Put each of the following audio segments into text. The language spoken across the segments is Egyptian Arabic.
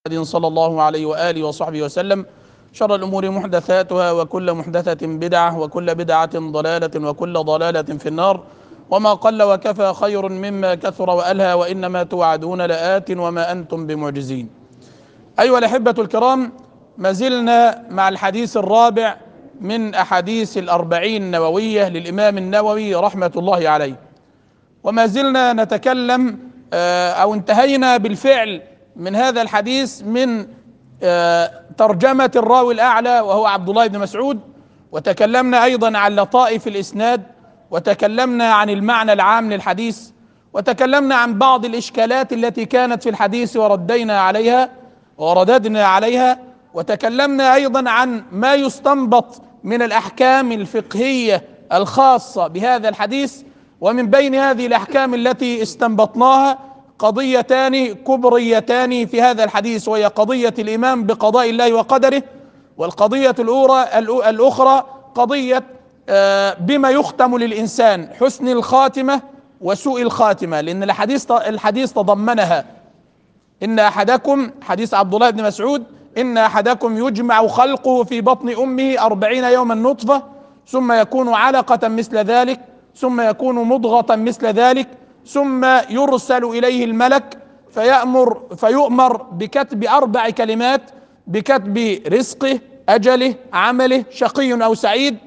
صلى الله عليه وآله وصحبه وسلم شر الأمور محدثاتها وكل محدثة بدعة وكل بدعة ضلالة وكل ضلالة في النار وما قل وكفى خير مما كثر وألهى وإنما توعدون لآت وما أنتم بمعجزين أيها الأحبة الكرام ما زلنا مع الحديث الرابع من أحاديث الأربعين النووية للإمام النووي رحمة الله عليه وما زلنا نتكلم أو انتهينا بالفعل من هذا الحديث من ترجمة الراوي الأعلى وهو عبد الله بن مسعود وتكلمنا أيضا عن لطائف الإسناد وتكلمنا عن المعنى العام للحديث وتكلمنا عن بعض الإشكالات التي كانت في الحديث وردينا عليها ورددنا عليها وتكلمنا أيضا عن ما يستنبط من الأحكام الفقهية الخاصة بهذا الحديث ومن بين هذه الأحكام التي استنبطناها قضيتان كبريتان في هذا الحديث وهي قضية الإيمان بقضاء الله وقدره والقضية الأولى الأخرى قضية بما يختم للإنسان حسن الخاتمة وسوء الخاتمة لأن الحديث الحديث تضمنها إن أحدكم حديث عبد الله بن مسعود إن أحدكم يجمع خلقه في بطن أمه أربعين يوما نطفة ثم يكون علقة مثل ذلك ثم يكون مضغة مثل ذلك ثم يرسل اليه الملك فيأمر فيؤمر بكتب اربع كلمات بكتب رزقه اجله عمله شقي او سعيد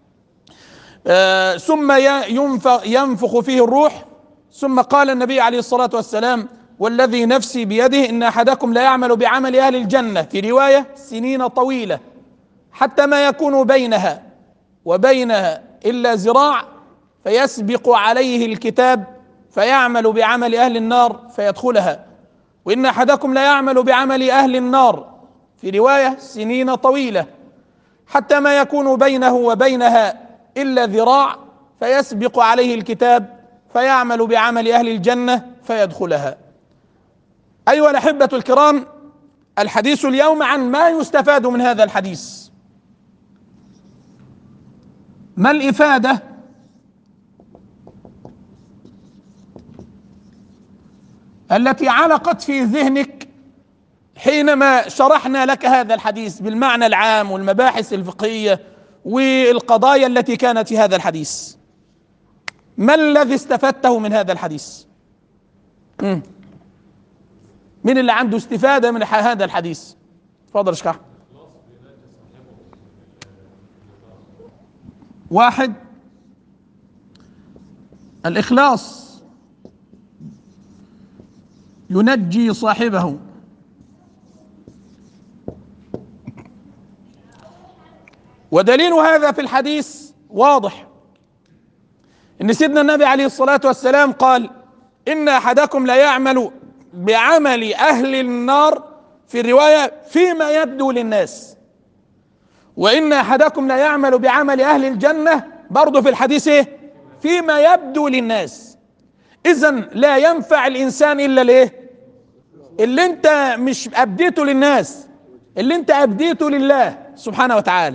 آه ثم ينفخ, ينفخ فيه الروح ثم قال النبي عليه الصلاه والسلام والذي نفسي بيده ان احدكم لا يعمل بعمل اهل الجنه في روايه سنين طويله حتى ما يكون بينها وبينها الا ذراع فيسبق عليه الكتاب فيعمل بعمل اهل النار فيدخلها وان احدكم لا يعمل بعمل اهل النار في روايه سنين طويله حتى ما يكون بينه وبينها الا ذراع فيسبق عليه الكتاب فيعمل بعمل اهل الجنه فيدخلها ايها الاحبه الكرام الحديث اليوم عن ما يستفاد من هذا الحديث ما الافاده التي علقت في ذهنك حينما شرحنا لك هذا الحديث بالمعنى العام والمباحث الفقهيه والقضايا التي كانت في هذا الحديث ما الذي استفدته من هذا الحديث مم. من اللي عنده استفاده من هذا الحديث تفضل اشكح واحد الاخلاص ينجي صاحبه ودليل هذا في الحديث واضح ان سيدنا النبي عليه الصلاه والسلام قال ان احدكم لا يعمل بعمل اهل النار في الروايه فيما يبدو للناس وان احدكم لا يعمل بعمل اهل الجنه برضه في الحديث ايه فيما يبدو للناس اذا لا ينفع الانسان الا ليه اللي انت مش ابديته للناس اللي انت ابديته لله سبحانه وتعالى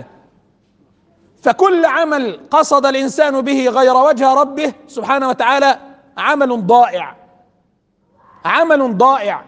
فكل عمل قصد الانسان به غير وجه ربه سبحانه وتعالى عمل ضائع عمل ضائع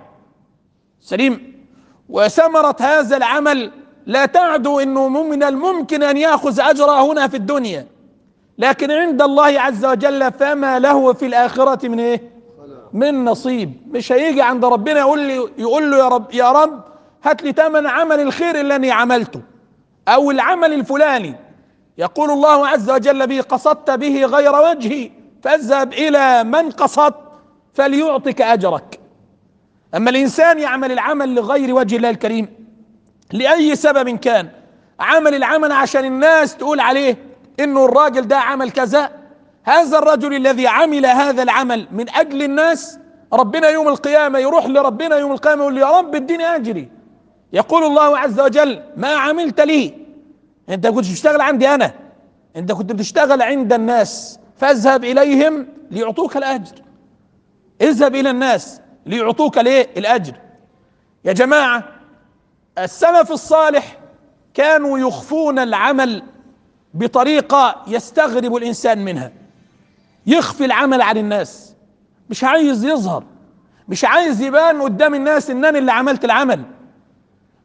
سليم وثمرة هذا العمل لا تعدو انه من الممكن ان ياخذ اجره هنا في الدنيا لكن عند الله عز وجل فما له في الاخره من ايه من نصيب مش هيجي عند ربنا يقول لي يقول له يا رب يا رب هات لي ثمن عمل الخير اللي انا عملته او العمل الفلاني يقول الله عز وجل به قصدت به غير وجهي فاذهب الى من قصدت فليعطك اجرك اما الانسان يعمل العمل لغير وجه الله الكريم لاي سبب كان عمل العمل عشان الناس تقول عليه انه الراجل ده عمل كذا هذا الرجل الذي عمل هذا العمل من اجل الناس ربنا يوم القيامه يروح لربنا يوم القيامه يقول له يا رب اديني اجري يقول الله عز وجل ما عملت لي انت كنت بتشتغل عندي انا انت كنت بتشتغل عند الناس فاذهب اليهم ليعطوك الاجر اذهب الى الناس ليعطوك الايه الاجر يا جماعه السلف الصالح كانوا يخفون العمل بطريقه يستغرب الانسان منها يخفي العمل عن الناس مش عايز يظهر مش عايز يبان قدام الناس ان انا اللي عملت العمل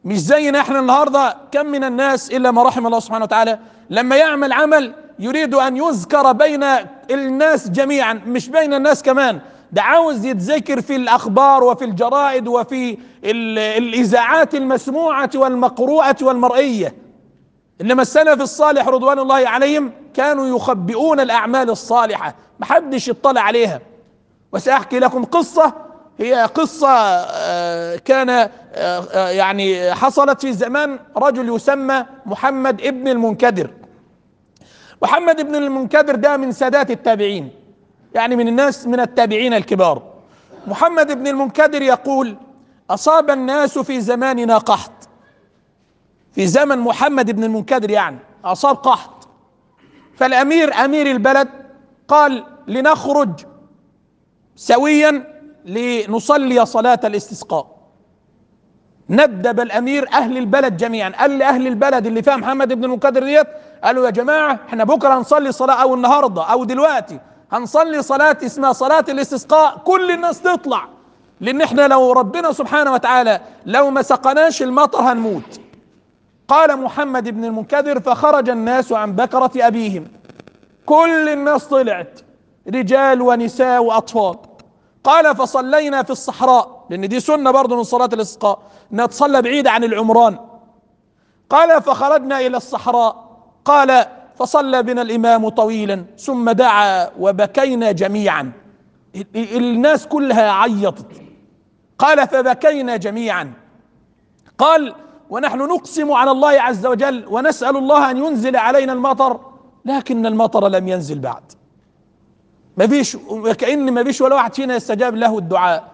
مش زينا احنا النهارده كم من الناس الا ما رحم الله سبحانه وتعالى لما يعمل عمل يريد ان يذكر بين الناس جميعا مش بين الناس كمان ده عاوز يتذكر في الاخبار وفي الجرائد وفي ال- الاذاعات المسموعه والمقروءه والمرئيه انما السلف الصالح رضوان الله عليهم كانوا يخبئون الاعمال الصالحه محدش يطلع عليها وساحكي لكم قصه هي قصه آه، كان آه، آه، يعني حصلت في زمان رجل يسمى محمد ابن المنكدر محمد ابن المنكدر ده من سادات التابعين يعني من الناس من التابعين الكبار محمد ابن المنكدر يقول اصاب الناس في زماننا قحط في زمن محمد بن المنكدر يعني اصاب قحط فالامير امير البلد قال لنخرج سويا لنصلي صلاه الاستسقاء ندب الامير اهل البلد جميعا قال لاهل البلد اللي فيها محمد بن المنكدر ديت قالوا يا جماعه احنا بكره هنصلي صلاه او النهارده او دلوقتي هنصلي صلاه اسمها صلاه الاستسقاء كل الناس تطلع لان احنا لو ربنا سبحانه وتعالى لو ما سقناش المطر هنموت قال محمد بن المنكدر فخرج الناس عن بكرة أبيهم كل الناس طلعت رجال ونساء وأطفال قال فصلينا في الصحراء لأن دي سنة برضه من صلاة الاستسقاء إنها تصلى بعيدة عن العمران قال فخرجنا إلى الصحراء قال فصلى بنا الإمام طويلا ثم دعا وبكينا جميعا ال- ال- الناس كلها عيطت قال فبكينا جميعا قال ونحن نقسم على الله عز وجل ونسأل الله أن ينزل علينا المطر لكن المطر لم ينزل بعد ما فيش كأن ما فيش ولا واحد فينا يستجاب له الدعاء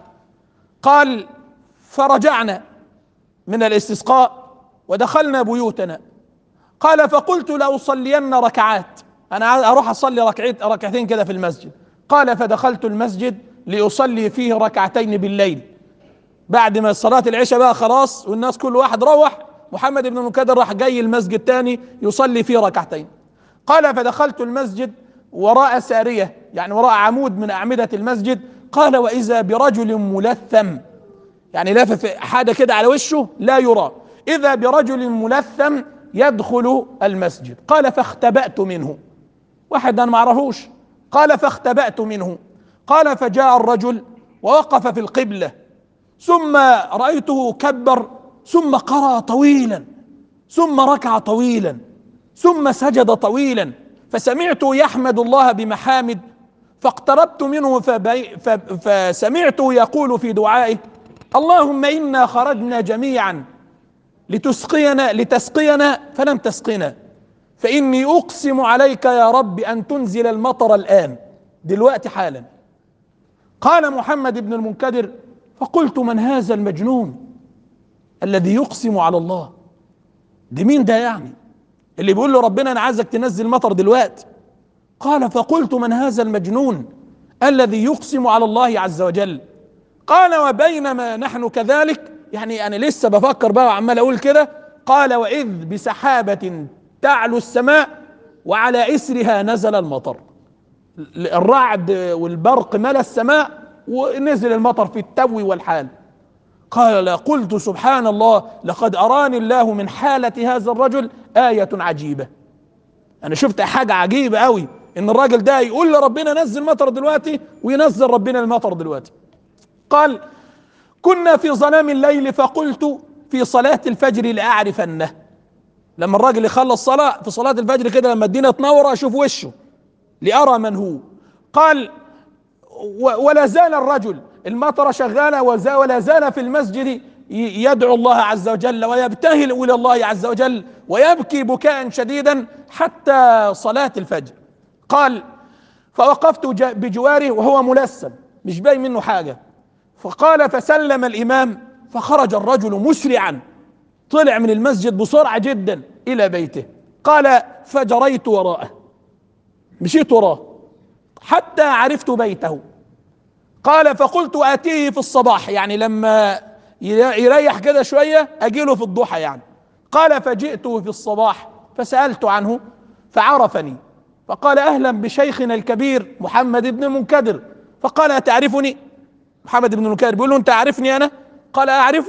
قال فرجعنا من الاستسقاء ودخلنا بيوتنا قال فقلت لأصلين ركعات أنا عايز أروح أصلي ركعت ركعتين كده في المسجد قال فدخلت المسجد لأصلي فيه ركعتين بالليل بعد ما صلاة العشاء بقى خلاص والناس كل واحد روح محمد بن المنكدر راح جاي المسجد تاني يصلي فيه ركعتين قال فدخلت المسجد وراء سارية يعني وراء عمود من أعمدة المسجد قال وإذا برجل ملثم يعني لافف حاجة كده على وشه لا يرى إذا برجل ملثم يدخل المسجد قال فاختبأت منه واحد أنا ما أعرفوش قال فاختبأت منه قال فجاء الرجل ووقف في القبلة ثم رأيته كبر ثم قرأ طويلا ثم ركع طويلا ثم سجد طويلا فسمعته يحمد الله بمحامد فاقتربت منه فبي ف- فسمعته يقول في دعائه اللهم إنا خرجنا جميعا لتسقينا لتسقينا فلم تسقنا فإني أقسم عليك يا رب أن تنزل المطر الآن دلوقتي حالا قال محمد بن المنكدر فقلت من هذا المجنون الذي يقسم على الله دي مين ده يعني اللي بيقول له ربنا انا عايزك تنزل مطر دلوقتي قال فقلت من هذا المجنون الذي يقسم على الله عز وجل قال وبينما نحن كذلك يعني انا لسه بفكر بقى وعمال اقول كده قال واذ بسحابه تعلو السماء وعلى اثرها نزل المطر الرعد والبرق ملا السماء ونزل المطر في التو والحال قال لا قلت سبحان الله لقد أراني الله من حالة هذا الرجل آية عجيبة أنا شفت حاجة عجيبة قوي إن الراجل ده يقول لربنا نزل مطر دلوقتي وينزل ربنا المطر دلوقتي قال كنا في ظلام الليل فقلت في صلاة الفجر لأعرفنه لما الراجل يخلص صلاة في صلاة الفجر كده لما الدنيا تنور أشوف وشه لأرى من هو قال و- ولا زال الرجل المطر شغالة وزا- ولا زال في المسجد ي- يدعو الله عز وجل ويبتهل إلى الله عز وجل ويبكي بكاء شديدا حتى صلاة الفجر قال فوقفت ج- بجواره وهو ملثم مش باين منه حاجة فقال فسلم الإمام فخرج الرجل مسرعا طلع من المسجد بسرعة جدا إلى بيته قال فجريت وراءه مشيت وراه حتى عرفت بيته قال فقلت اتيه في الصباح يعني لما يريح كده شويه اجيله في الضحى يعني قال فجئته في الصباح فسالت عنه فعرفني فقال اهلا بشيخنا الكبير محمد بن المنكدر فقال اتعرفني محمد بن المنكدر بيقول له انت عارفني انا قال اعرفك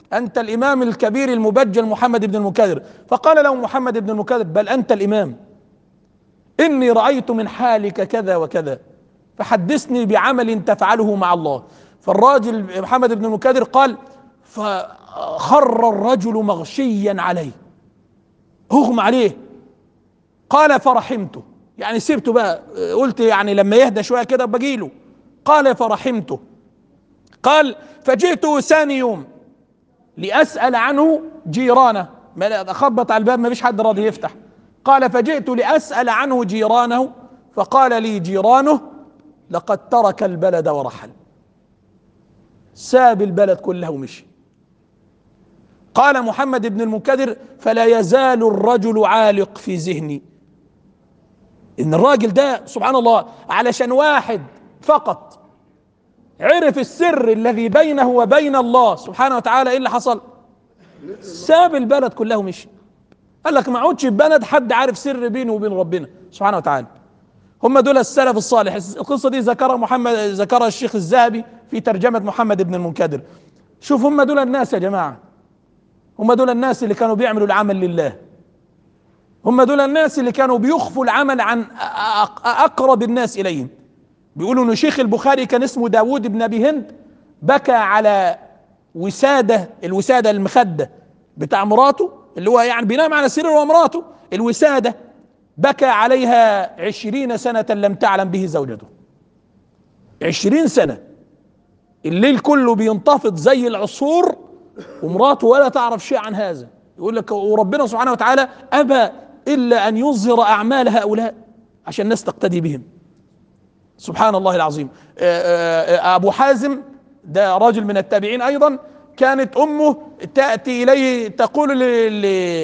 أنت الإمام الكبير المبجل محمد بن المكدر فقال له محمد بن المكدر بل أنت الإمام إني رأيت من حالك كذا وكذا فحدثني بعمل تفعله مع الله فالراجل محمد بن المكدر قال فخر الرجل مغشيا عليه اغمى عليه قال فرحمته يعني سبته بقى قلت يعني لما يهدى شويه كده بجيله قال فرحمته قال فجئته ثاني يوم لأسأل عنه جيرانه ما خبط على الباب ما فيش حد راضي يفتح قال فجئت لأسأل عنه جيرانه فقال لي جيرانه لقد ترك البلد ورحل ساب البلد كله ومشي قال محمد بن المكدر فلا يزال الرجل عالق في ذهني ان الراجل ده سبحان الله علشان واحد فقط عرف السر الذي بينه وبين الله سبحانه وتعالى ايه اللي حصل ساب البلد كله ومشي قال لك ما عودش بلد حد عارف سر بينه وبين ربنا سبحانه وتعالى هم دول السلف الصالح القصة دي ذكرها محمد ذكرها الشيخ الذهبي في ترجمة محمد بن المنكدر شوف هم دول الناس يا جماعة هم دول الناس اللي كانوا بيعملوا العمل لله هم دول الناس اللي كانوا بيخفوا العمل عن أقرب الناس إليهم بيقولوا ان شيخ البخاري كان اسمه داود بن ابي هند بكى على وسادة الوسادة المخدة بتاع مراته اللي هو يعني بينام على سرير ومراته الوسادة بكى عليها عشرين سنة لم تعلم به زوجته عشرين سنة الليل كله بينتفض زي العصفور ومراته ولا تعرف شيء عن هذا يقول لك وربنا سبحانه وتعالى أبى إلا أن يظهر أعمال هؤلاء عشان الناس تقتدي بهم سبحان الله العظيم أبو حازم ده رجل من التابعين أيضا كانت أمه تأتي إليه تقول ل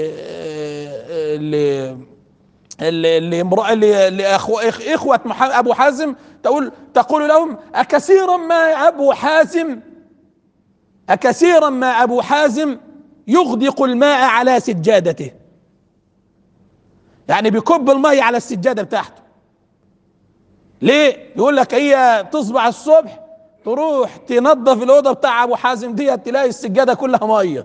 ل لإخوة أبو حازم تقول تقول لهم أكثيرا ما أبو حازم أكثيرا ما أبو حازم يغدق الماء على سجادته يعني بيكب الماء على السجادة بتاعته ليه يقول لك هي تصبح الصبح تروح تنظف الأوضة بتاع أبو حازم دي تلاقي السجادة كلها مية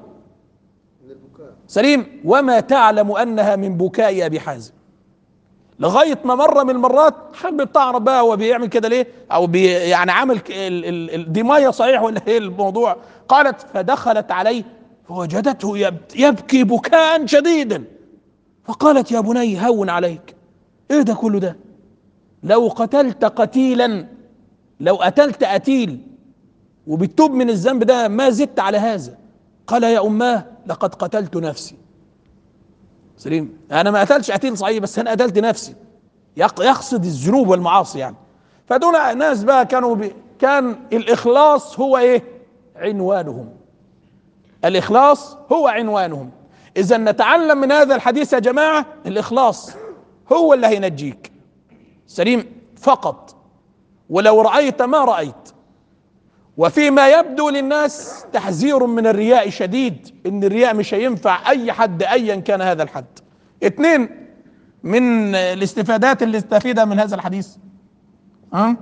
سليم وما تعلم أنها من بكاء أبي حازم لغايه ما مره من المرات حب تعرف بقى هو بيعمل كده ليه او بي يعني عمل ال ال ال دي ميه صحيح ولا ايه الموضوع قالت فدخلت عليه فوجدته يبكي بكاء شديدا فقالت يا بني هون عليك ايه ده كله ده لو قتلت قتيلا لو قتلت قتيل وبتوب من الذنب ده ما زدت على هذا قال يا اماه لقد قتلت نفسي سليم انا ما قتلتش قتيل صحيح بس انا قتلت نفسي يقصد الذنوب والمعاصي يعني فدول ناس بقى كانوا بي كان الاخلاص هو ايه عنوانهم الاخلاص هو عنوانهم اذا نتعلم من هذا الحديث يا جماعه الاخلاص هو اللي هينجيك سليم فقط ولو رايت ما رايت وفيما يبدو للناس تحذير من الرياء شديد ان الرياء مش هينفع اي حد ايا كان هذا الحد اثنين من الاستفادات اللي استفيدها من هذا الحديث ها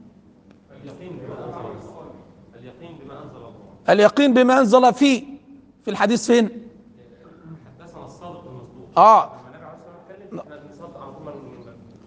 اليقين بما انزل الله اليقين بما انزل فيه في الحديث فين حدثنا الصادق المصدوق اه لما النبي عليه الصلاه والسلام اتكلم احنا بنصدق على طول من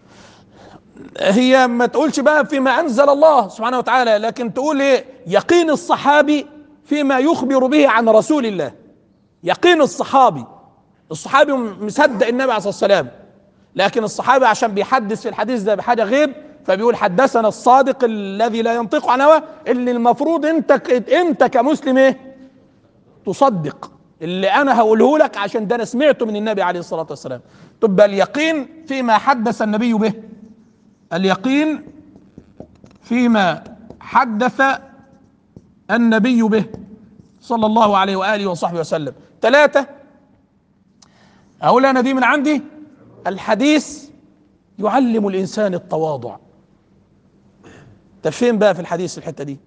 هي ما تقولش بقى فيما انزل الله سبحانه وتعالى لكن تقول ايه يقين الصحابي فيما يخبر به عن رسول الله يقين الصحابي الصحابي مصدق النبي عليه الصلاه والسلام لكن الصحابي عشان بيحدث في الحديث ده بحاجه غيب فبيقول حدثنا الصادق الذي لا ينطق عن هواه اللي المفروض انت انت كمسلم ايه تصدق اللي انا هقوله لك عشان ده انا سمعته من النبي عليه الصلاه والسلام تبقى اليقين فيما حدث النبي به اليقين فيما حدث النبي به صلى الله عليه واله وصحبه وسلم ثلاثه اقول انا دي من عندي الحديث يعلم الانسان التواضع طب فين بقى في الحديث الحته دي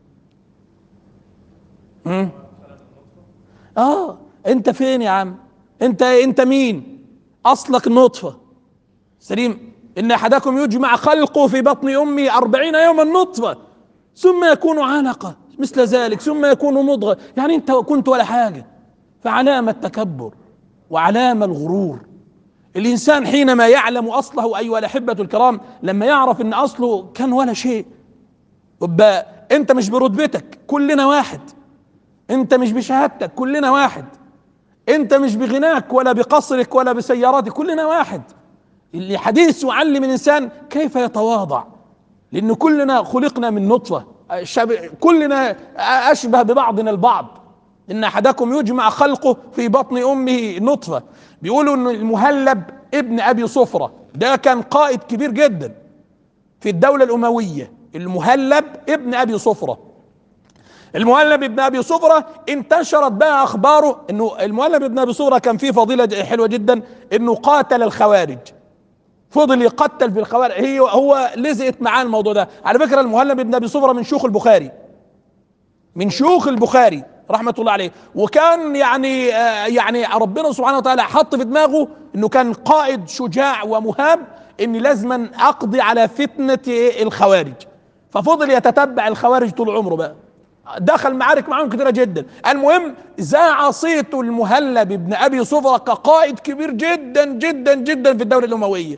مم؟ اه انت فين يا عم انت انت مين اصلك نطفه سليم ان احدكم يجمع خلقه في بطن امي أربعين يوما نطفه ثم يكون علقه مثل ذلك ثم يكون مضغه يعني انت كنت ولا حاجه فعلامة التكبر وعلامة الغرور الإنسان حينما يعلم أصله أيها الأحبة الكرام لما يعرف أن أصله كان ولا شيء يبقى أنت مش برتبتك كلنا واحد أنت مش بشهادتك كلنا واحد أنت مش بغناك ولا بقصرك ولا بسياراتك كلنا واحد اللي حديث يعلم الإنسان كيف يتواضع لأن كلنا خلقنا من نطفة شب- كلنا أشبه ببعضنا البعض إن أحدكم يجمع خلقه في بطن أمه نطفة بيقولوا إن المهلب ابن أبي صفرة ده كان قائد كبير جدا في الدولة الأموية المهلب ابن أبي صفرة المهلب ابن أبي صفرة انتشرت بقى أخباره إنه المهلب ابن أبي صفرة كان فيه فضيلة حلوة جدا إنه قاتل الخوارج فضل يقتل في الخوارج هي هو لزقت معاه الموضوع ده على فكرة المهلب ابن أبي صفرة من شيوخ البخاري من شيوخ البخاري رحمة الله عليه وكان يعني آه يعني ربنا سبحانه وتعالى حط في دماغه انه كان قائد شجاع ومهاب ان لازما اقضي على فتنة الخوارج ففضل يتتبع الخوارج طول عمره بقى دخل معارك معاهم كثيرة جدا المهم زاع صيت المهلب ابن ابي صفرة كقائد كبير جدا جدا جدا في الدولة الاموية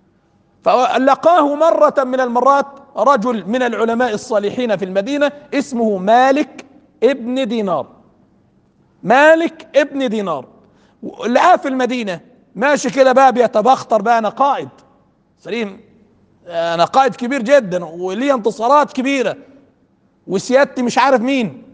فلقاه مرة من المرات رجل من العلماء الصالحين في المدينة اسمه مالك ابن دينار مالك ابن دينار لقاه في المدينة ماشي كده بقى بيتبختر بقى انا قائد سليم انا قائد كبير جدا ولي انتصارات كبيرة وسيادتي مش عارف مين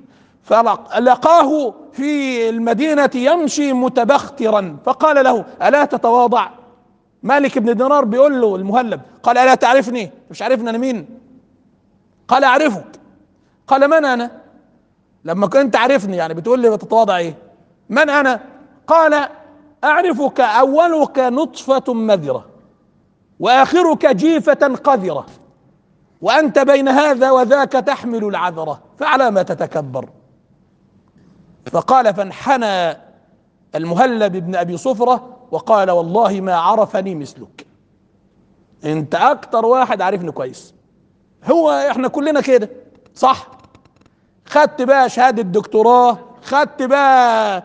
فلقاه في المدينة يمشي متبخترا فقال له ألا تتواضع مالك بن دينار بيقول له المهلب قال ألا تعرفني مش عارفني أنا مين قال أعرفك قال من أنا لما كنت عارفني يعني بتقول لي بتتواضع إيه من أنا قال أعرفك أولك نطفة مذرة وآخرك جيفة قذرة وأنت بين هذا وذاك تحمل العذرة فعلى ما تتكبر فقال فانحنى المهلب بن أبي صفرة وقال والله ما عرفني مثلك انت اكتر واحد عارفني كويس هو احنا كلنا كده صح خدت بقى شهادة دكتوراه خدت بقى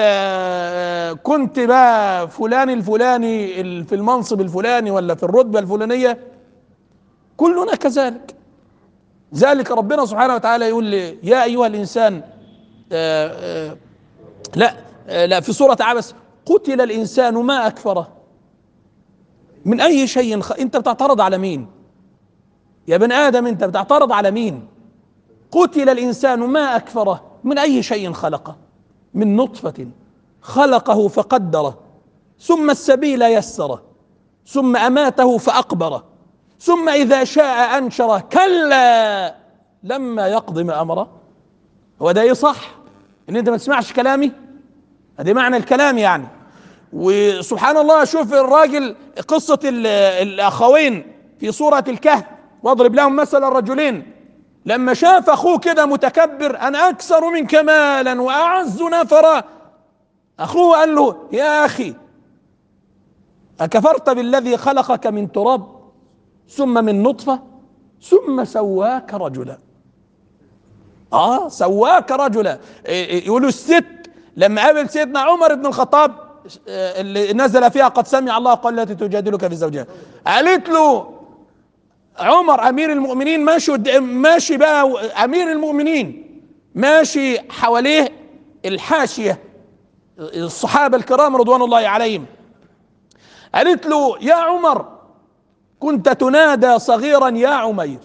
آه، كنت بقى فلان الفلاني ال- في المنصب الفلاني ولا في الرتبة الفلانية كلنا كذلك ذلك ربنا سبحانه وتعالى يقول لي يا أيها الإنسان آه، آه، لا آه، لا في سورة عبس قتل الإنسان ما أكفره من أي شيء خ... أنت بتعترض على مين يا بن آدم أنت بتعترض على مين قتل الإنسان ما أكفره من أي شيء خلقه من نطفة خلقه فقدره ثم السبيل يسره ثم أماته فأقبره ثم إذا شاء أنشره كلا لما يقضي ما أمره هو ده إيه صح إن أنت ما تسمعش كلامي هذه معنى الكلام يعني وسبحان الله شوف الراجل قصة ال- الأخوين في سورة الكهف واضرب لهم مثل الرجلين لما شاف أخوه كده متكبر أنا أكثر منك مالا وأعز نفرا أخوه قال له يا أخي أكفرت بالذي خلقك من تراب ثم من نطفة ثم سواك رجلا اه سواك رجلا إيه إيه يقولوا الست لما قابل سيدنا عمر بن الخطاب آه، اللي نزل فيها قد سمع الله قال التي تجادلك في زوجها قالت له عمر امير المؤمنين ماشي قد- ماشي بقى امير المؤمنين ماشي حواليه الحاشيه الصحابه الكرام رضوان الله عليهم قالت له يا عمر كنت تنادى صغيرا يا عمير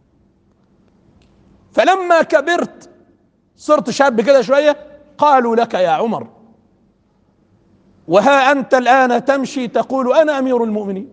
فلما كبرت صرت شاب كده شويه قالوا لك يا عمر وها انت الان تمشي تقول انا امير المؤمنين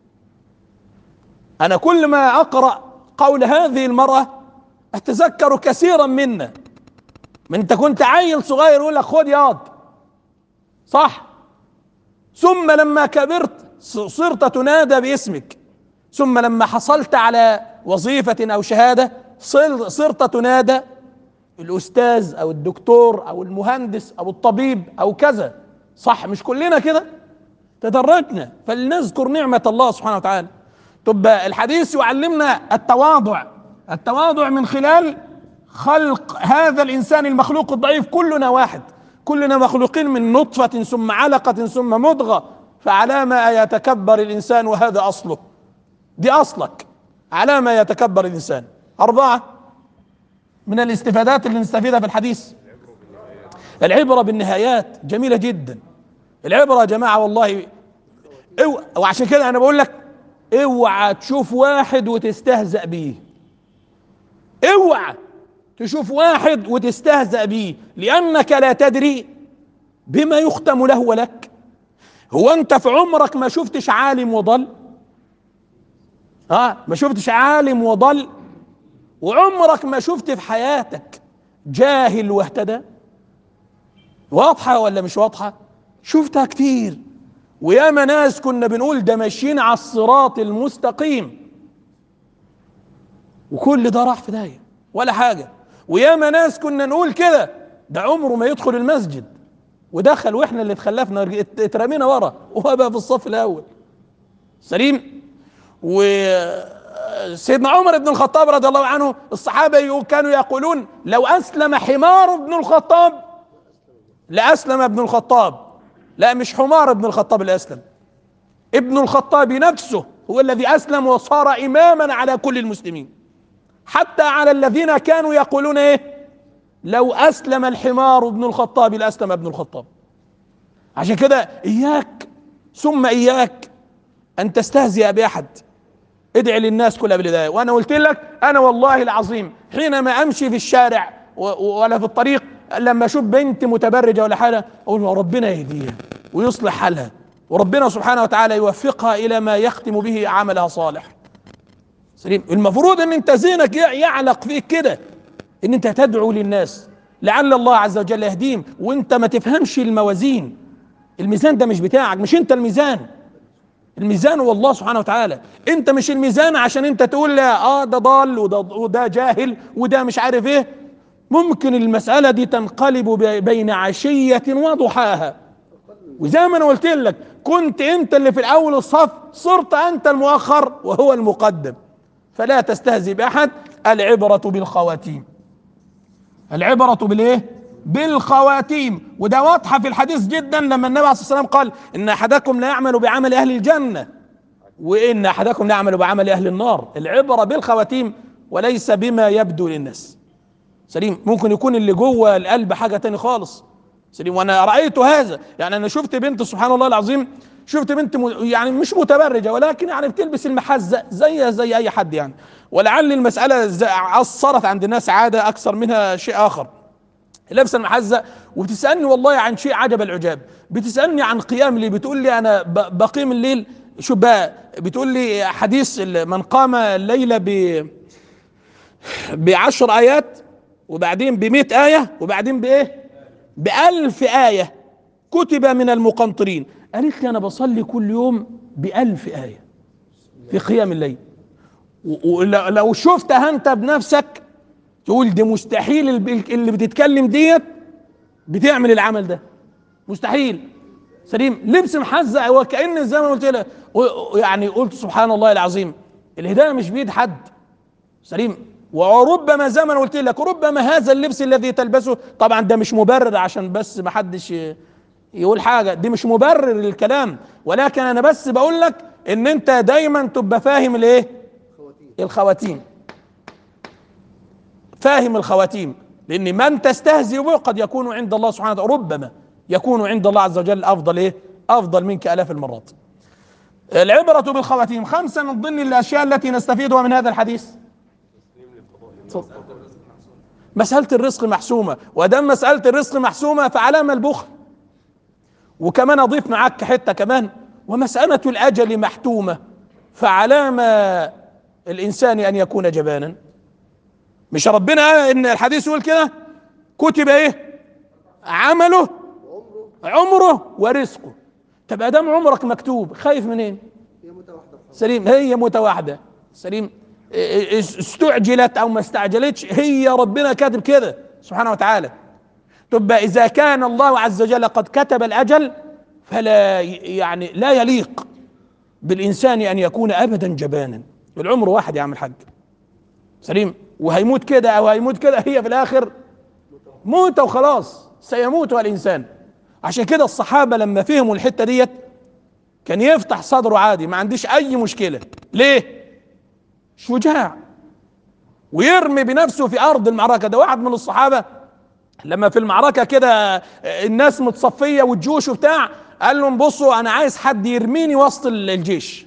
انا كل ما اقرا قول هذه المراه اتذكر كثيرا منا من انت كنت عيل صغير يقول لك خد ياض صح ثم لما كبرت ص- صرت تنادى باسمك ثم لما حصلت على وظيفة أو شهادة صر- صرت تنادى الأستاذ أو الدكتور أو المهندس أو الطبيب أو كذا صح مش كلنا كده تدرجنا فلنذكر نعمة الله سبحانه وتعالى تبقى الحديث يعلمنا التواضع التواضع من خلال خلق هذا الإنسان المخلوق الضعيف كلنا واحد كلنا مخلوقين من نطفة ثم علقة ثم مضغة فعلى ما يتكبر الإنسان وهذا أصله دي أصلك على ما يتكبر الإنسان أربعة من الاستفادات اللي نستفيدها في الحديث العبرة بالنهايات جميلة جدا العبرة يا جماعة والله اوعى وعشان كده أنا بقول لك اوعى تشوف واحد وتستهزأ بيه اوعى تشوف واحد وتستهزأ بيه لأنك لا تدري بما يختم له ولك هو أنت في عمرك ما شفتش عالم وضل ها ما شفتش عالم وضل وعمرك ما شفت في حياتك جاهل واهتدى واضحة ولا مش واضحة شفتها كتير وياما ناس كنا بنقول ده ماشيين على الصراط المستقيم وكل ده راح في داهية ولا حاجة وياما ناس كنا نقول كده ده عمره ما يدخل المسجد ودخل واحنا اللي اتخلفنا ات- اترمينا ورا وهو بقى في الصف الاول سليم وسيدنا عمر بن الخطاب رضي الله عنه الصحابة يقول- كانوا يقولون لو أسلم حمار ابن الخطاب لأسلم ابن الخطاب لا مش حمار ابن الخطاب اللي أسلم ابن الخطاب نفسه هو الذي أسلم وصار إماما على كل المسلمين حتى على الذين كانوا يقولون إيه لو أسلم الحمار ابن الخطاب لأسلم ابن الخطاب عشان كده إياك ثم إياك أن تستهزئ بأحد ادعي للناس كلها بالهداية وأنا قلت لك أنا والله العظيم حينما أمشي في الشارع و- و- ولا في الطريق لما أشوف بنت متبرجة ولا حاجة أقول ربنا يهديها ويصلح حالها وربنا سبحانه وتعالى يوفقها إلى ما يختم به عملها صالح سليم المفروض ان انت زينك يع- يعلق فيك كده ان انت تدعو للناس لعل الله عز وجل يهديهم وانت ما تفهمش الموازين الميزان ده مش بتاعك مش انت الميزان الميزان هو الله سبحانه وتعالى انت مش الميزان عشان انت تقول لا اه ده ضال وده, وده جاهل وده مش عارف ايه ممكن المسألة دي تنقلب بي- بين عشية وضحاها وزي ما انا قلت لك كنت انت اللي في الاول الصف صرت انت المؤخر وهو المقدم فلا تستهزئ باحد العبرة بالخواتيم العبرة بالايه بالخواتيم وده واضحة في الحديث جدا لما النبي عليه الصلاة والسلام قال ان احدكم لا يعمل بعمل اهل الجنة وان احدكم لا يعمل بعمل اهل النار العبرة بالخواتيم وليس بما يبدو للناس سليم ممكن يكون اللي جوه القلب حاجة تاني خالص سليم وانا رأيت هذا يعني انا شفت بنت سبحان الله العظيم شفت بنت م... يعني مش متبرجة ولكن يعني بتلبس المحزة زي زي اي حد يعني ولعل المسألة ز- أثرت عند الناس عادة اكثر منها شيء اخر لابسه المحزه وبتسالني والله عن شيء عجب العجاب بتسالني عن قيام الليل بتقول لي انا ب- بقيم الليل شوف بقى بتقول لي حديث ال- من قام الليله ب بعشر ايات وبعدين بمئة آية وبعدين بإيه بألف آية كتب من المقنطرين قالت لي أنا بصلي كل يوم بألف آية في قيام الليل و- ولو لو شفتها أنت بنفسك تقول دي مستحيل الب- اللي بتتكلم ديت بتعمل العمل ده مستحيل سليم لبس محزق وكأن زي ما قلت لك و- يعني قلت سبحان الله العظيم الهدايه مش بيد حد سليم وربما زي ما أنا قلت لك ربما هذا اللبس الذي تلبسه طبعا ده مش مبرر عشان بس ما حدش ي- يقول حاجه دي مش مبرر للكلام ولكن انا بس بقول لك ان انت دايما تبقى فاهم الايه الخواتيم فاهم الخواتيم لان من تستهزئ به قد يكون عند الله سبحانه وتعالى ربما يكون عند الله عز وجل افضل ايه افضل منك الاف المرات العبرة بالخواتيم خمسة من ضمن الأشياء التي نستفيدها من هذا الحديث مسألة الرزق محسومة ودام مسألة الرزق محسومة فعلامة البخل وكمان أضيف معك حتة كمان ومسألة الأجل محتومة فعلامة الإنسان أن يكون جبانا مش ربنا قال إن الحديث يقول كده كتب إيه عمله عمره ورزقه طب ادام عمرك مكتوب خايف منين هي متواحدة في سليم هي متواحده سليم استعجلت او ما استعجلتش هي ربنا كاتب كده سبحانه وتعالى تبقى اذا كان الله عز وجل قد كتب الاجل فلا ي- يعني لا يليق بالانسان ان يكون ابدا جبانا العمر واحد يا عم الحاج سليم وهيموت كده او هيموت كده هي في الاخر موتة وخلاص سيموت الانسان عشان كده الصحابه لما فهموا الحته ديت كان يفتح صدره عادي ما عنديش اي مشكله ليه شجاع ويرمي بنفسه في ارض المعركه ده واحد من الصحابه لما في المعركه كده الناس متصفيه والجيوش وبتاع قال لهم بصوا انا عايز حد يرميني وسط الجيش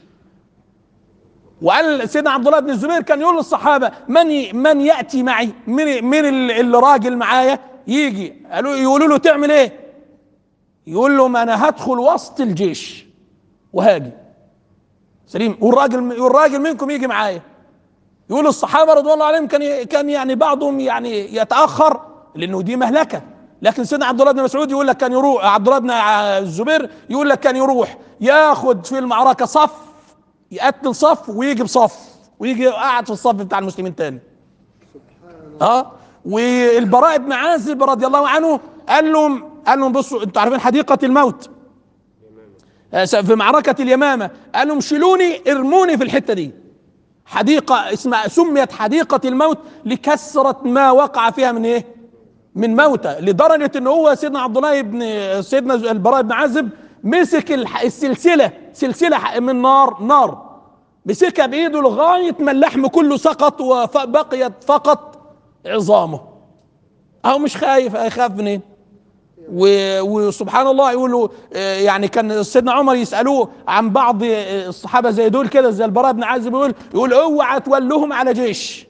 وقال سيدنا عبد الله بن الزبير كان يقول للصحابه من ي... من ياتي معي من من اللي راجل معايا يجي قالوا يقولوا له تعمل ايه يقول لهم انا هدخل وسط الجيش وهاجي سليم والراجل والراجل منكم يجي معايا يقول الصحابه رضوان الله عليهم كان كان يعني بعضهم يعني يتاخر لانه دي مهلكه لكن سيدنا عبد الله بن مسعود يقول لك كان يروح عبد الله بن الزبير يقول لك كان يروح ياخد في المعركه صف يقتل صف ويجي بصف ويجي قاعد في الصف بتاع المسلمين تاني اه والبراء بن عازب رضي الله عنه قال لهم قال لهم بصوا انتوا عارفين حديقه الموت في معركه اليمامه قال لهم شيلوني ارموني في الحته دي حديقه اسمها سميت حديقه الموت لكثره ما وقع فيها من ايه من موتى لدرجه ان هو سيدنا عبد الله بن سيدنا البراء بن عازب مسك السلسله سلسله من نار نار مسكها بايده لغايه ما اللحم كله سقط وبقيت فقط عظامه اهو مش خايف هيخاف منين وسبحان الله يقولوا يعني كان سيدنا عمر يسالوه عن بعض الصحابه زي دول كده زي البراء بن عازب يقول يقول اوعى تولهم على جيش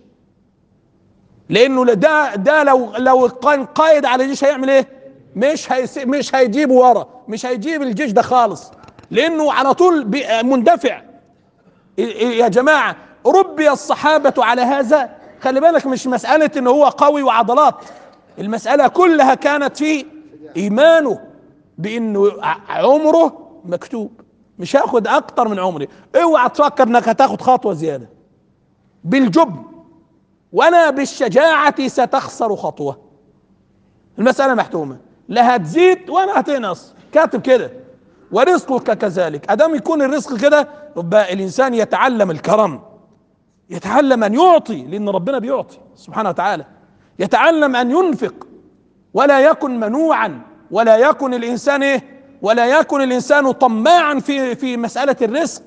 لانه ده ده لو لو كان قائد على جيش هيعمل ايه؟ مش هي مش هيجيبه ورا مش هيجيب الجيش ده خالص لانه على طول مندفع يا جماعه ربي الصحابه على هذا خلي بالك مش مساله ان هو قوي وعضلات المساله كلها كانت في ايمانه بانه عمره مكتوب مش هاخد اكتر من عمري اوعى تفكر انك هتاخد خطوه زياده بالجبن ولا بالشجاعه ستخسر خطوه المساله محتومه لا هتزيد ولا هتنقص كاتب كده ورزقك كذلك ادام يكون الرزق كده يبقى الانسان يتعلم الكرم يتعلم ان يعطي لان ربنا بيعطي سبحانه وتعالى يتعلم ان ينفق ولا يكن منوعا ولا يكن الانسان ايه ولا يكن الانسان طماعا في في مساله الرزق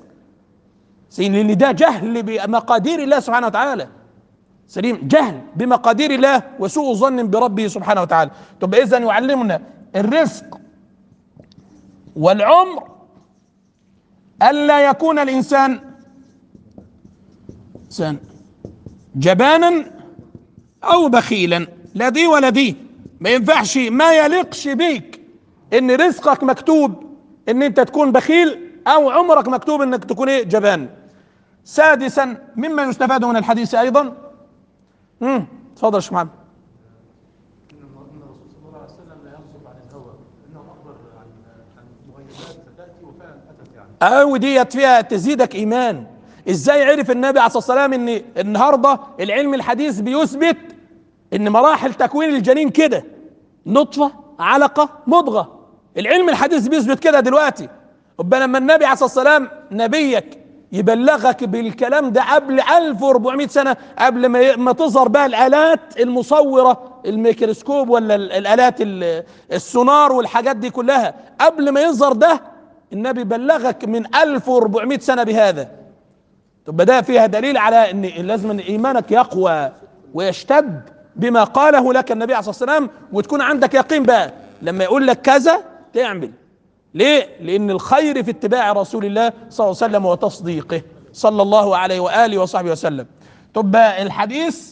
لان ده جهل بمقادير الله سبحانه وتعالى سليم جهل بمقادير الله وسوء ظن بربه سبحانه وتعالى طب اذا يعلمنا الرزق والعمر الا يكون الانسان انسان جبانا او بخيلا لا دي ولا دي ما ينفعش ما يليقش بيك ان رزقك مكتوب ان انت تكون بخيل او عمرك مكتوب انك تكون ايه جبان سادسا مما يستفاد من الحديث ايضا امم اتفضل يا شيخ محمد ان الرسول صلى الله عليه وسلم لا يغضب عن الهوى انه اخبر عن عن مغيبات ستاتي وفعلا اتت يعني او ديت فيها تزيدك ايمان ازاي عرف النبي عليه الصلاه والسلام ان النهارده العلم الحديث بيثبت ان مراحل تكوين الجنين كده نطفه علقه مضغه العلم الحديث بيثبت كده دلوقتي يبقى لما النبي عليه الصلاه والسلام نبيك يبلغك بالكلام ده قبل 1400 سنه قبل ما ما تظهر بقى الالات المصوره الميكروسكوب ولا ال- الالات ال- السونار والحاجات دي كلها قبل ما يظهر ده النبي بلغك من 1400 سنه بهذا تبقى ده فيها دليل على ان لازم ان ايمانك يقوى ويشتد بما قاله لك النبي عليه الصلاه والسلام وتكون عندك يقين بقى لما يقول لك كذا تعمل ليه؟ لأن الخير في اتباع رسول الله صلى الله عليه وسلم وتصديقه صلى الله عليه وآله وصحبه وسلم تبقى الحديث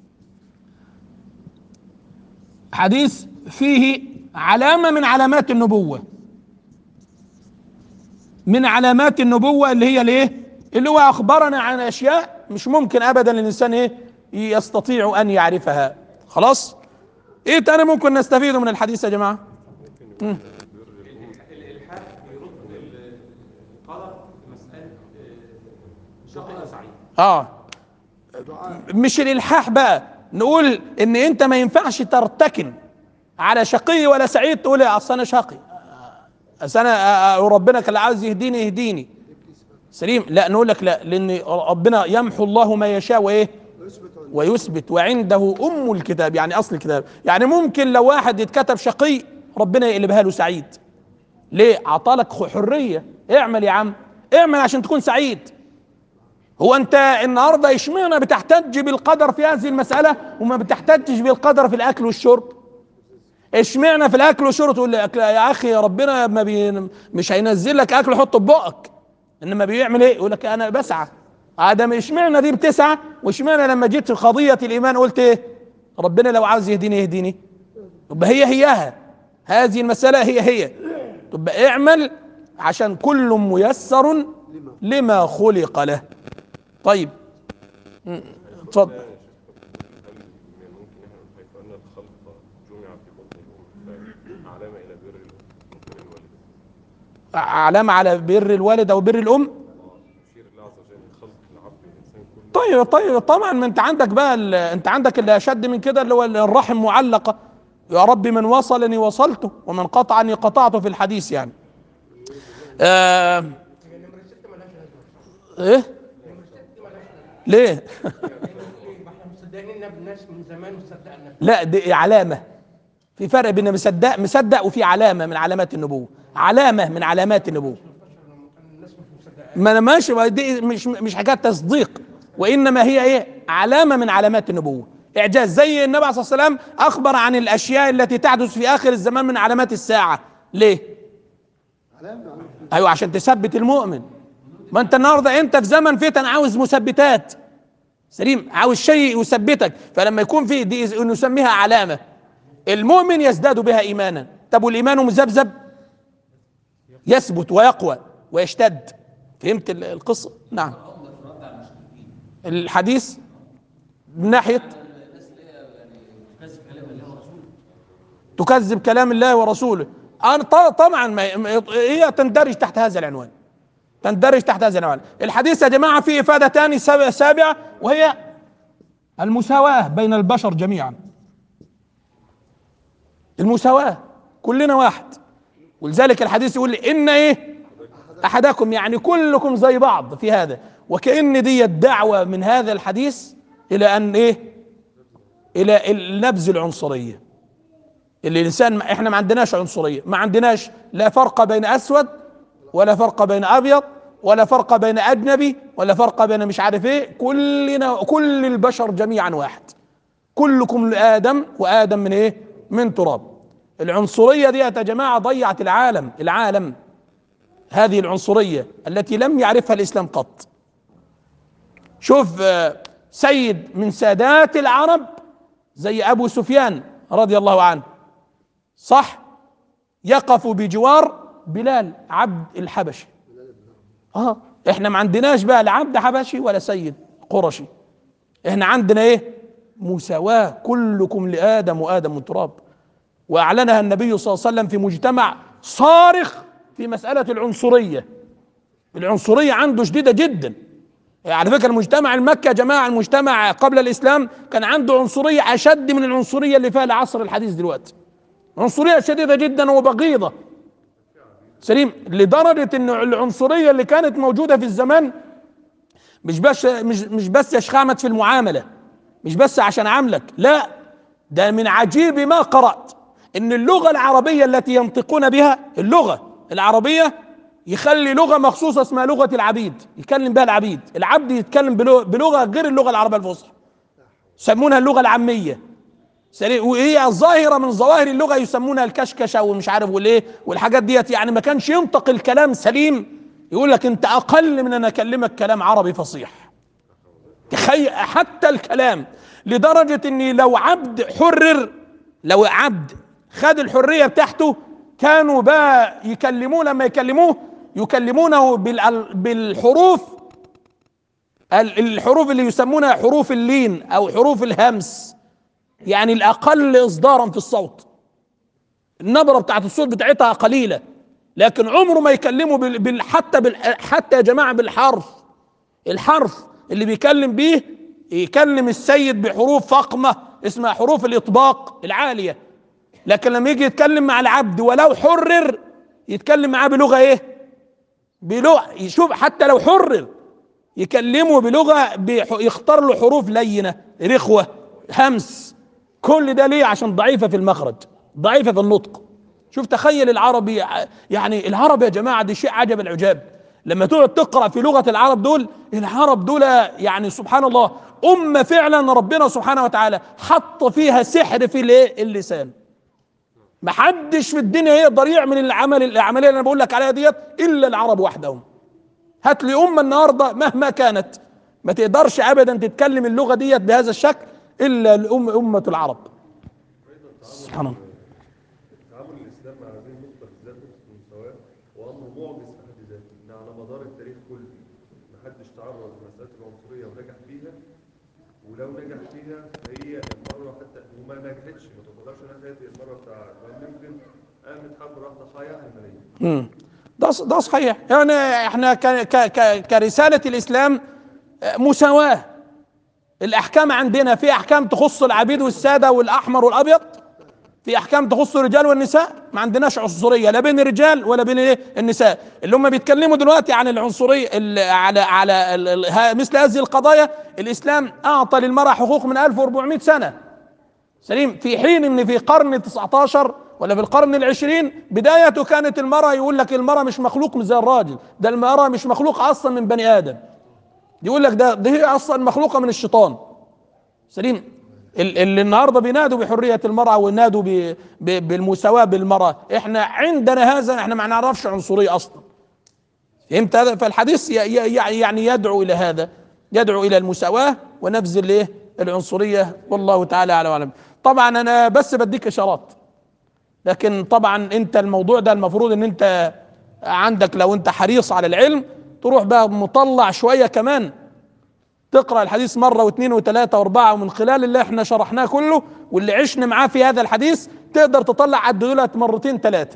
حديث فيه علامة من علامات النبوة من علامات النبوة اللي هي الايه؟ اللي هو أخبرنا عن أشياء مش ممكن أبدا الإنسان إيه؟ يستطيع أن يعرفها خلاص؟ إيه تاني ممكن نستفيده من الحديث يا جماعة؟ مم. الالحاد بيرد القدر في مساله آه، شقي او سعيد اه مش الالحاح بقى نقول ان انت ما ينفعش ترتكن على شقي ولا سعيد تقول يا اصل انا شقي اصل انا آه، آه، ربنا كان اللي عاوز يهديني يهديني سليم لا نقول لك لا لان ربنا يمحو الله ما يشاء وايه ويثبت وعنده ام الكتاب يعني اصل الكتاب يعني ممكن لو واحد يتكتب شقي ربنا يقلبها له سعيد ليه عطالك حريه اعمل يا عم اعمل عشان تكون سعيد هو انت النهارده اشمعنى بتحتج بالقدر في هذه المساله وما بتحتجش بالقدر في الاكل والشرب اشمعنى في الاكل والشرب تقول لي أكل- يا اخي ربنا ما بي مش هينزل لك اكل يحطه في بقك انما بيعمل ايه يقول لك انا بسعى ادم اشمعنى دي بتسعى واشمعنى لما جيت في قضيه الايمان قلت ايه ربنا لو عاوز يهديني يهديني يبقى هي هياها هذه المساله هي هي تبقى اعمل عشان كل ميسر لما خلق له طيب م- اتفضل هل ممكن احنا نقول حيث ان الخلق جمع في بطن الام فعلامه الى بر ممكن الوالد علامة على بر الوالد أو بر الأم يشير الله عز وجل خلق العبد الانسان كله طيب طيب طبعا ما انت عندك بقى ال- انت عندك اللي اشد من كده اللي هو الرحم معلقه يا رب من وصلني وصلته ومن قطعني قطعته في الحديث يعني آه ايه ليه احنا مصدقين النبي الناس من زمان وصدقنا لا دي علامه في فرق بين مصدق مصدق وفي علامه من علامات النبوه علامه من علامات النبوه الناس مش مصدقه ما انا ماشي ما دي مش مش حكايه تصديق وانما هي ايه علامه من علامات النبوه اعجاز زي النبي عليه الصلاه والسلام اخبر عن الاشياء التي تحدث في اخر الزمان من علامات الساعه ليه ايوه عشان تثبت المؤمن ما انت النهارده انت في زمن فتن عاوز مثبتات سليم عاوز شيء يثبتك فلما يكون في دي نسميها علامه المؤمن يزداد بها ايمانا طب والايمان مذبذب يثبت ويقوى ويشتد فهمت ال- القصه نعم الحديث من ناحيه تكذب كلام الله ورسوله أنا ط- طبعا ما ما- هي تندرج تحت هذا العنوان تندرج تحت هذا العنوان الحديث يا جماعه فيه افاده ثانيه ساب- سابعه وهي المساواه بين البشر جميعا المساواه كلنا واحد ولذلك الحديث يقول لي ان ايه احدكم يعني كلكم زي بعض في هذا وكأن دي الدعوة من هذا الحديث الى ان ايه الى نبذ العنصرية اللي الانسان ما- احنا ما عندناش عنصرية ما عندناش لا فرق بين اسود ولا فرق بين ابيض ولا فرق بين اجنبي ولا فرق بين مش عارف ايه كلنا كل البشر جميعا واحد كلكم لآدم وآدم من ايه من تراب العنصرية دي يا جماعة ضيعت العالم العالم هذه العنصرية التي لم يعرفها الإسلام قط شوف آه، سيد من سادات العرب زي أبو سفيان رضي الله عنه صح يقف بجوار بلال عبد الحبشي اه احنا ما عندناش بقى لا عبد حبشي ولا سيد قرشي احنا عندنا ايه مساواة كلكم لآدم وآدم من تراب وأعلنها النبي صلى الله عليه وسلم في مجتمع صارخ في مسألة العنصرية العنصرية عنده شديدة جدا على فكرة المجتمع المكي يا جماعة المجتمع قبل الإسلام كان عنده عنصرية أشد من العنصرية اللي فيها العصر الحديث دلوقتي عنصرية شديدة جدا وبغيضة سليم لدرجة ان العنصرية اللي كانت موجودة في الزمان مش بس مش مش بس يا شيخ احمد في المعاملة مش بس عشان عاملك لا ده من عجيب ما قرأت ان اللغة العربية التي ينطقون بها اللغة العربية يخلي لغة مخصوصة اسمها لغة العبيد يتكلم بها العبيد العبد يتكلم بلغة, بلغة غير اللغة العربية الفصحى يسمونها اللغة العامية سريع وهي ظاهرة من ظواهر اللغة يسمونها الكشكشة ومش عارف والايه والحاجات ديت يعني ما كانش ينطق الكلام سليم يقول لك انت اقل من ان اكلمك كلام عربي فصيح تخيل حتى الكلام لدرجة ان لو عبد حرر لو عبد خد الحرية بتاعته كانوا بقى يكلموه لما يكلموه يكلمونه بال- بالحروف ال- الحروف اللي يسمونها حروف اللين او حروف الهمس يعني الاقل اصدارا في الصوت النبره بتاعت الصوت بتاعتها قليله لكن عمره ما يكلمه بال... بال... حتى بال... حتى يا جماعه بالحرف الحرف اللي بيكلم بيه يكلم السيد بحروف فقمه اسمها حروف الاطباق العاليه لكن لما يجي يتكلم مع العبد ولو حرر يتكلم معاه بلغه ايه بلغه يشوف حتى لو حرر يكلمه بلغه بيح- يختار له حروف لينه رخوه همس كل ده ليه عشان ضعيفه في المخرج ضعيفه في النطق شوف تخيل العربي ع- يعني العرب يا جماعه دي شيء عجب العجاب لما تقعد تقرا في لغه العرب دول العرب دول يعني سبحان الله امه فعلا ربنا سبحانه وتعالى حط فيها سحر في الايه اللسان ما حدش في الدنيا يقدر يعمل العمل العمليه اللي انا بقول لك عليها ديت الا العرب وحدهم هات لي امه النهارده مهما كانت ما تقدرش ابدا تتكلم اللغه ديت بهذا الشكل الا الأم امه العرب سبحان الله تعامل الاسلام مع هذه النقطه بالذات نقطه المساواه وامر معجز في حد ذاته ان على مدار التاريخ كله ما حدش تعرض لمساله العنصريه ونجح فيها ولو نجح فيها فهي المره حتى وما نجحتش ما تقدرش انها هذه المره بتاع ابراهيم لينكولن قامت حرب راح ضحايا علمانيه مم. ده ص- ده صحيح يعني احنا ك ك ك كرساله الاسلام آه، مساواه الاحكام عندنا في احكام تخص العبيد والساده والاحمر والابيض في احكام تخص الرجال والنساء ما عندناش عنصريه لا بين الرجال ولا بين ايه النساء اللي هم بيتكلموا دلوقتي عن العنصريه ال- على على ال- ال- ها- مثل هذه القضايا الاسلام اعطى للمراه حقوق من 1400 سنه سليم في حين ان في قرن 19 ولا في القرن العشرين بدايته كانت المرأة يقول لك المرأة مش مخلوق زي الراجل ده المرأة مش مخلوق اصلا من بني ادم يقول لك ده ده هي اصلا مخلوقة من الشيطان سليم ال- اللي النهارده بينادوا بحرية المرأة وينادوا ب- ب- بالمساواة بالمرأة احنا عندنا هذا احنا ما نعرفش عنصرية اصلا فهمت هذا فالحديث ي- ي- يعني يدعو الى هذا يدعو الى المساواة ونبذ الايه العنصرية والله تعالى اعلم وأعلم طبعا انا بس بديك اشارات لكن طبعا انت الموضوع ده المفروض ان انت عندك لو انت حريص على العلم تروح بقى مطلع شوية كمان تقرا الحديث مره واثنين وثلاثه واربعه ومن خلال اللي احنا شرحناه كله واللي عشنا معاه في هذا الحديث تقدر تطلع عد دولت مرتين ثلاثه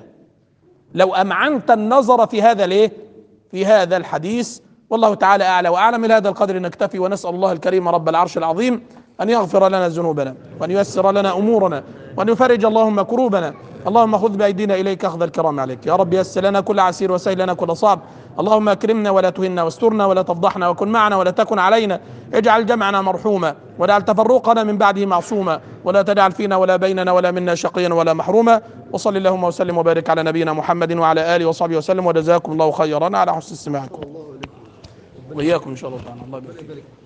لو امعنت النظر في هذا الايه في هذا الحديث والله تعالى اعلى واعلم الى هذا القدر نكتفي ونسال الله الكريم رب العرش العظيم ان يغفر لنا ذنوبنا وان ييسر لنا امورنا وان يفرج اللهم كروبنا اللهم خذ بايدينا اليك اخذ الكرام عليك يا رب يسر لنا كل عسير وسهل لنا كل صعب اللهم اكرمنا ولا تهنا واسترنا ولا تفضحنا وكن معنا ولا تكن علينا اجعل جمعنا مرحوما واجعل تفرقنا من بعده معصوما ولا تجعل فينا ولا بيننا ولا منا شقيا ولا محروما وصل اللهم وسلم وبارك على نبينا محمد وعلى اله وصحبه وسلم وجزاكم الله خيرا على حسن استماعكم واياكم ان شاء الله تعالى الله يبارك فيك.